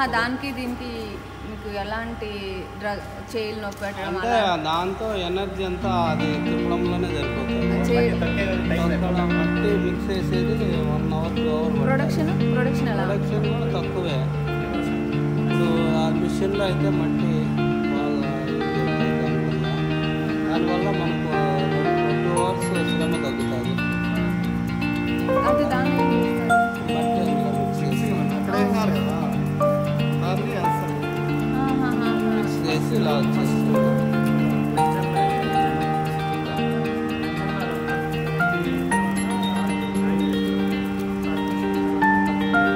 ఆహా దానికి దీనికి మీకు ఎలాంటి డ్రగ్ చేయిలు నొప్పి పెట్టడం అంటే అలా దాంతో ఎనర్జీ అంతా అది తిప్పడంలోనే సరిపోతుంది చేయి తొక్కడం మట్టి మిక్స్ చేసేది one hour two hour production production ఎలా ప్రొడక్షన్ కూడా తక్కువే ఇప్పుడు ఆ మిషన్లో అయితే మట్టి బాగా ఇది అవుతుంది అనుకున్నా. దానివల్ల మనకు టూ అవర్స్ శ్రమ తగ్గుతుంది అది దాన్ని ఏం చేస్తారు? మట్టి అందులో మిక్స్ చేసి అక్కడ వేసినారు కదా దాన్ని వేస్తారు ఆహాహాహా. మిక్స్ చేసి ఇలా వచ్చేస్తుంది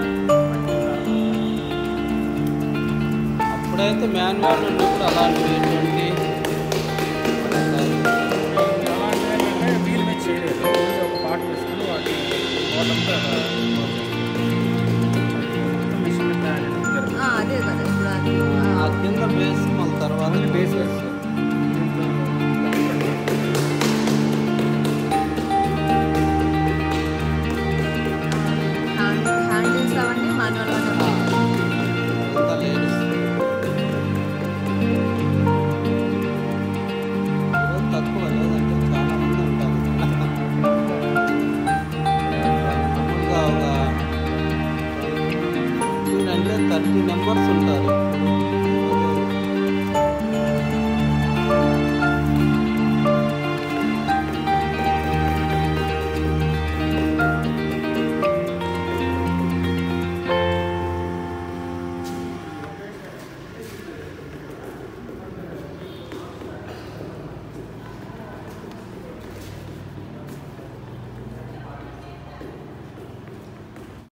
అప్పుడైతే మాన్యువల్ ఉన్నప్పుడు అలాంటివి